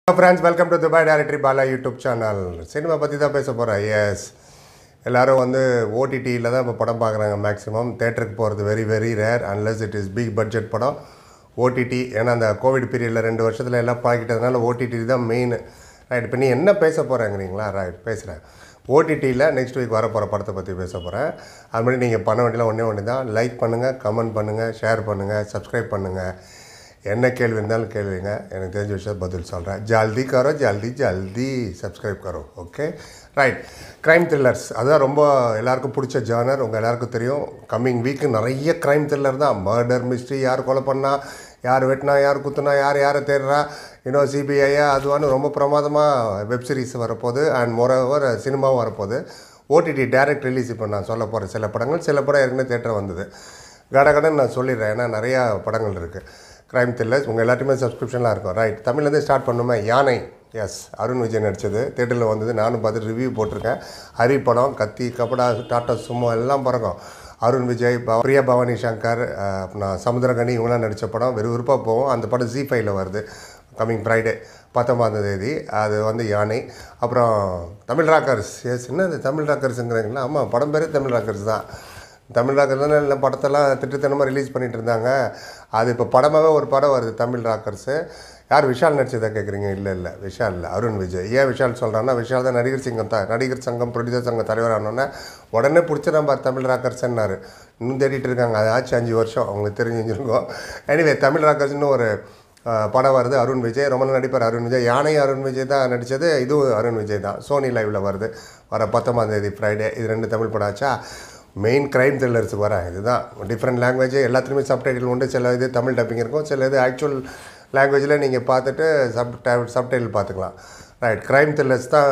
friends welcome to Dubai directory Bala YouTube channel cinema பற்றி தான் பேச போகிறேன் எஸ் எல்லாரும் வந்து ஓடிடியில் தான் இப்போ படம் பார்க்குறாங்க மேக்ஸிமம் தேட்டருக்கு போகிறது very very rare unless it is big budget படம் ஓடிடி ஏன்னா அந்த கோவிட் பீரியடில் ரெண்டு வருஷத்தில் எல்லாம் பாக்கிட்டதுனால ஓடிடி தான் மெயின் ரைட் இப்போ நீ என்ன பேச போகிறேங்கிறீங்களா ரைட் பேசுகிறேன் ஓடிடியில் நெக்ஸ்ட் வீக் வரப்போகிற படத்தை பற்றி பேச போகிறேன் அது மாதிரி நீங்கள் பண்ண வேண்டியலாம் ஒன்றே ஒன்று தான் லைக் பண்ணுங்கள் கமெண்ட் பண்ணுங்கள் ஷேர் பண்ணுங்கள் சப்ஸ்கிரைப் பண்ணுங்கள் என்ன கேள்வி இருந்தாலும் கேள்விங்க எனக்கு தெரிஞ்ச விஷயம் பதில் சொல்கிறேன் ஜல்தி கரோ ஜல்தி ஜல்தி சப்ஸ்கிரைப் கரோ ஓகே ரைட் க்ரைம் த்ரில்லர்ஸ் அதுதான் ரொம்ப எல்லாருக்கும் பிடிச்ச ஜானர் உங்கள் எல்லாருக்கும் தெரியும் கம்மிங் வீக்கு நிறைய க்ரைம் த்ரில்லர் தான் மர்டர் மிஸ்ட்ரி யார் கொலை பண்ணா யார் வெட்டினா யார் குத்துனா யார் யாரை தேடுறா இன்னும் சிபிஐயா அதுவான்னு ரொம்ப பிரமாதமாக வெப் சீரிஸ் வரப்போகுது அண்ட் மோரோவர் சினிமாவும் வரப்போகுது ஓடிடி டைரக்ட் ரிலீஸ் இப்போ நான் சொல்ல போகிற சில படங்கள் சில படம் ஏற்கனவே தேட்டர் வந்தது கடகடன்னு நான் சொல்லிடுறேன் ஏன்னா நிறையா படங்கள் இருக்குது க்ரைம் த்ரில்லர்ஸ் உங்கள் எல்லாத்தையுமே சப்ஸ்கிரிப்ஷன்லாம் இருக்கும் ரைட் தமிழ்லேருந்து ஸ்டார்ட் பண்ணுமே யானை எஸ் அருண் விஜய் நடித்தது தேட்டரில் வந்தது நானும் பார்த்து ரிவ்யூ போட்டிருக்கேன் ஹரி படம் கத்தி கபடா டாட்டா சுமோ எல்லாம் பிறக்கும் அருண் விஜய் பவ- பிரியா பவானி சங்கர் அஹ், அப்புறம் சமுத்திரகனி இவங்களாம் நடித்த படம் விறுவிறுப்பாக போகும் அந்த படம் ஜி ஃபைவ்ல வருது கம்மிங் ஃப்ரைடே பத்தொம்பதாம் தேதி அது வந்து யானை அப்புறம் தமிழ் ராக்கர்ஸ் எஸ் என்னது தமிழ் ராக்கர்ஸுங்கிறீங்களா ஆமாம் படம் பேரே தமிழ் ராக்கர்ஸ் தான் தமிழ் ராக்கர்ஸ் தானே இல்லை படத்தெல்லாம் திட்டத்தனமாக ரிலீஸ் பண்ணிட்டு இருந்தாங்க அது இப்போ படமாகவே ஒரு படம் வருது தமிழ் ராக்கர்ஸு யார் விஷால் நடிச்சதை கேட்குறீங்க இல்லை இல்லை விஷால் இல்லை அருண் விஜய் ஏன் விஷால் சொல்கிறான்னா விஷால் தான் நடிகர் சங்கம் தான் நடிகர் சங்கம் ப்ரொடியூசர் சங்கம் தலைவர் ஆனோடனே உடனே பிடிச்சிடாம தமிழ் ராக்கர்ஸ்ன்னாரு இன்னும் தேடிட்டு இருக்காங்க அது ஆச்சு அஞ்சு வருஷம் அவங்களுக்கு தெரிஞ்சிருக்கோம் எனிவே தமிழ் ராக்கர்ஸ்னு ஒரு அஹ், படம் வருது அருண் விஜய் ரொம்ப நாள் நடிப்பார் அருண் விஜய் யானை அருண் விஜய் தான் நடித்தது இதுவும் அருண் விஜய் தான் சோனி லைவில் வருது வர பத்தொம்பதாம் தேதி ஃப்ரைடே இது ரெண்டு தமிழ் படம் ஆச்சா மெயின் க்ரைம் த்ரில்லர்ஸுக்கு வரேன் இதுதான் டிஃப்ரெண்ட் லாங்குவேஜ் எல்லாத்துலேயுமே சப்டைட்டில் உண்டு சில இது தமிழ் டப்பிங் இருக்கும் சில இது ஆக்சுவல் லாங்குவேஜில் நீங்கள் பார்த்துட்டு சப் சப்டைட்டில் பார்த்துக்கலாம் ரைட் க்ரைம் த்ரில்லர்ஸ் தான்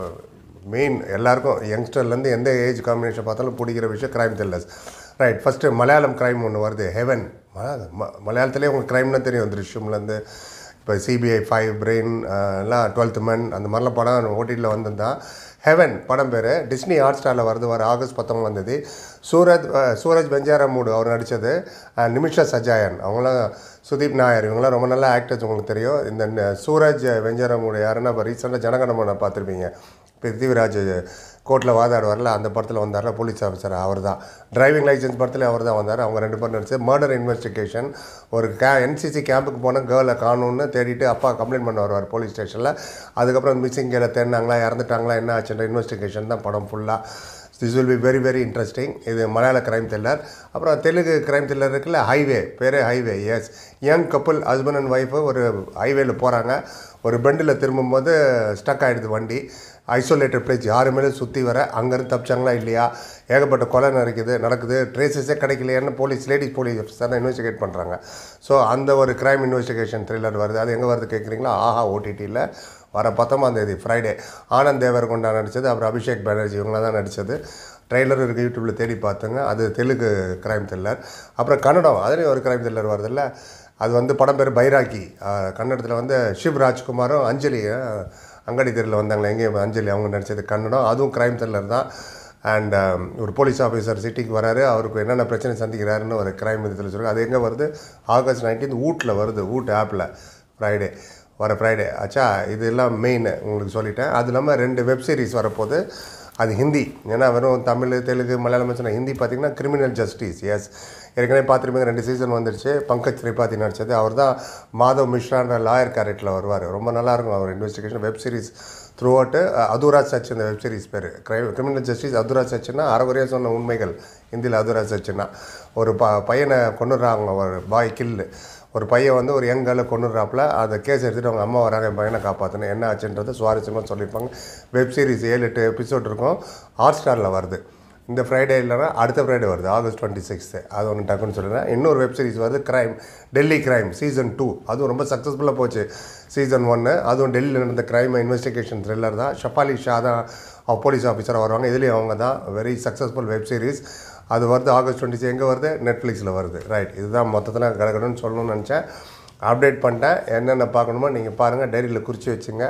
மெயின் எல்லாருக்கும் யங்ஸ்டர்லேருந்து எந்த ஏஜ் காம்பினேஷன் பார்த்தாலும் பிடிக்கிற விஷயம் crime thrillers right first Malayalam crime ஒன்று வருது ஹெவன் மலையாளத்துலேயே உங்களுக்கு க்ரைம்னா தெரியும் திருஷ்யம்லேருந்து இப்போ சிபிஐ ஃபைவ் பிரெயின் எல்லாம் டுவெல்த் மேன் அந்த மாதிரிலாம் படம் ஓடிடியில் வந்திருந்தான் ஹெவன் படம் பேர் டிஸ்னி ஹாட் ஸ்டாரில் வருது வர ஆகஸ்ட் பத்தொம்பதாம் தேதி சூரஜ் அஹ், சூரஜ் பெஞ்சாரமூடு அவர் நடித்தது நிமிஷா சஜாயன் அவங்களாம் சுதீப் நாயர் இவங்களாம் ரொம்ப நல்ல ஆக்டர்ஸ் உங்களுக்கு தெரியும் இந்த ந- சூரஜ் வெஞ்சாரமூடு யாருன்னா இப்போ ரீசெண்டாக ஜனகணமனை பார்த்துருப்பீங்க பிருத்திவிராஜ் கோர்ட்டில் வாதாடுவார்ல அந்த படத்தில் வந்தார்ல போலீஸ் ஆஃபீஸர் அவர் தான் டிரைவிங் லைசன்ஸ் படத்தில் அவர் தான் வந்தார் அவங்க ரெண்டு பேரும் நடிச்சு மர்டர் இன்வெஸ்டிகேஷன் ஒரு கே என்சிசி கேம்புக்கு போன கேர்ளை காணும்னு தேடிட்டு அப்பா கம்ப்ளைண்ட் பண்ண வருவார் போலீஸ் ஸ்டேஷனில் அதுக்கப்புறம் மிஸ்ஸிங் கேர்ளை தேடினாங்களா இறந்துட்டாங்களா என்ன ஆச்சுன்ற இன்வெஸ்டிகேஷன் தான் படம் ஃபுல்லாக this will be very very interesting இது மலையாள கிரைம் த்ரில்லர் அப்புறம் தெலுங்கு கிரைம் த்ரில்லர் இருக்குல்ல ஹைவே பேரே ஹைவே எஸ் young couple husband and wife ஒரு ஹைவேல போகிறாங்க ஒரு பெண்டில் திரும்பும்போது ஸ்டக் ஆகிடுது வண்டி ஐசோலேட்டட் பிளேஸ் யாருமே சுற்றி வர அங்கேருந்து தப்பிச்சாங்களா இல்லையா ஏகப்பட்ட கொலை நடக்குது நடக்குது ட்ரேசஸே கிடைக்கலையான்னு போலீஸ் லேடிஸ் போலீஸ் ஆஃபீஸர் தான் இன்வெஸ்டிகேட் பண்ணுறாங்க ஸோ அந்த ஒரு கிரைம் இன்வெஸ்டிகேஷன் த்ரில்லர் வருது அது எங்கே வருது கேட்குறீங்களா ஆஹா ஓடிடியில் வர பத்தொம்பதாம் தேதி ஃப்ரைடே ஆனந்த் தேவர்கொண்டா நடித்தது அப்புறம் அபிஷேக் பானர்ஜி இவங்க தான் நடித்தது ட்ரெய்லர் இருக்குது யூடியூப்பில் தேடி பார்த்துங்க அது தெலுங்கு கிரைம் த்ரில்லர் அப்புறம் கன்னடம் அதுலேயும் ஒரு கிரைம் த்ரில்லர் வருதுல்ல அது வந்து படம் பேர் பைராக்கி ஆஹ் கன்னடத்தில் வந்து சிவ் ராஜ்குமாரும் அஞ்சலி ஆஹ் அங்காடி தெருவில் வந்தாங்களே எங்கேயும் அஞ்சலி அவங்க நடித்தது கன்னடம் அதுவும் கிரைம் த்ரில்லர் தான் அண்ட் ஒரு போலீஸ் ஆஃபீஸர் சிட்டிக்கு வராரு அவருக்கு என்னென்ன பிரச்சனை சந்திக்கிறாருன்னு ஒரு கிரைம் இதில் சொல்லுங்க அது எங்கே வருது ஆகஸ்ட் நைன்டீன் வீட்டில் வருது வூட் ஆப்பில் ஃப்ரைடே வர ஃப்ரைடே ஆச்சா இது எல்லாம் மெயின் உங்களுக்கு சொல்லிட்டேன் அது இல்லாமல் ரெண்டு வெப் சீரிஸ் வரப்போகுது அது ஹிந்தி ஏன்னா வெறும் தமிழ் தெலுங்கு மலையாளம் சொன்ன ஹிந்தி பார்த்தீங்கன்னா கிரிமினல் ஜஸ்டிஸ் எஸ் ஏற்கனவே பார்த்துருப்பீங்க ரெண்டு சீசன் வந்துருச்சு பங்கஜ் திரிபாதி நடிச்சது அவர் தான் மாதவ் மிஸ்ரான்ற லாயர் கேரக்டரில் வருவார் ரொம்ப நல்லாயிருக்கும் அவர் investigation web series throughout அதுராஜ் சச் இந்த வெப் சீரிஸ் பேர் கிரைம் கிரிமினல் ஜஸ்டிஸ் அதுராஜ் சச்சுன்னா அறகுறையாக சொன்ன உண்மைகள் ஹிந்தியில் அதுராஜ் சச்சுன்னா ஒரு ப பையனை கொண்டுடுறாங்க ஒரு பாய் கில்லு ஒரு பையன் வந்து ஒரு யங் கேர்ளை கொண்டுறாப்புல அந்த கேஸ் எடுத்துகிட்டு அவங்க அம்மா வராங்க என் பையனை காப்பாற்றணும் என்ன ஆச்சுன்றது சுவாரஸ்யமாக சொல்லியிருப்பாங்க வெப் சீரிஸ் ஏழு எட்டு எபிசோட் இருக்கும் ஹாட் ஸ்டாரில் வருது இந்த ஃப்ரைடே இல்லைன்னா அடுத்த ஃப்ரைடே வருது ஆகஸ்ட் டுவெண்ட்டி சிக்ஸ்த்து அது ஒன்று டக்குன்னு சொல்லிடுறேன் இன்னொரு வெப் சீரிஸ் வருது crime Delhi crime season two அதுவும் ரொம்ப சக்ஸஸ்ஃபுல்லாக போச்சு சீசன் ஒன்று அதுவும் டெல்லியில் நடந்த கிரைம் இன்வெஸ்டிகேஷன் த்ரில்லர் தான் ஷஃபாலி ஷா தான் போலீஸ் ஆஃபீஸராக வருவாங்க இதுலேயும் அவங்க தான் வெரி சக்ஸஸ்ஃபுல் வெப் சீரிஸ் அது வருது ஆகஸ்ட் டுவெண்ட்டி எங்கே வருது நெட்ஃப்ளிக்ஸில் வருது ரைட் இதுதான் மொத்தத்தில் கடகடன்னு சொல்லணும்னு நினச்சேன் அப்டேட் பண்ணிட்டேன் என்னென்ன பார்க்கணுமோ நீங்கள் பாருங்கள் டைரியில் குறித்து வச்சுங்க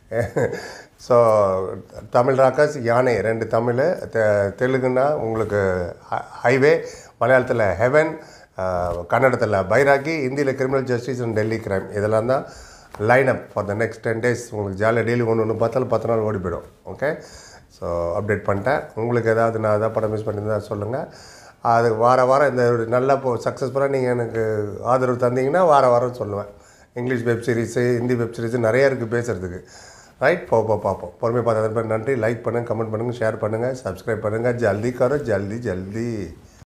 ஸோ தமிழ் ராக்கர்ஸ் யானை ரெண்டு தமிழ் தெ தெலுங்குன்னா உங்களுக்கு ஹைவே மலையாளத்தில் ஹெவன் கன்னடத்தில் பைராக்கி ஹிந்தியில் criminal justice and Delhi crime இதெல்லாம் தான் line up for the next ten days உங்களுக்கு ஜாலியாக டெய்லி ஒன்று ஒன்று பார்த்தாலும் பத்து நாள் ஓடி போயிடும் ஓகே ஸோ அப்டேட் பண்ணிட்டேன் உங்களுக்கு ஏதாவது நான் ஏதாவது படம் மிஸ் பண்ணியிருந்தா சொல்லுங்கள் அது வார வாரம் இந்த ஒரு நல்லா இப்போ சக்ஸஸ்ஃபுல்லாக நீங்கள் எனக்கு ஆதரவு தந்தீங்கன்னா வார வாரம் சொல்லுவேன் English web series Hindi web series நிறைய இருக்குது பேசுகிறதுக்கு ரைட் போ போ பார்ப்போம் பொறுமையாக பார்த்த நன்றி லைக் பண்ணுங்கள் கமெண்ட் பண்ணுங்கள் ஷேர் பண்ணுங்கள் சப்ஸ்கிரைப் பண்ணுங்கள் ஜல்தி கரோ ஜல்தி ஜல்தி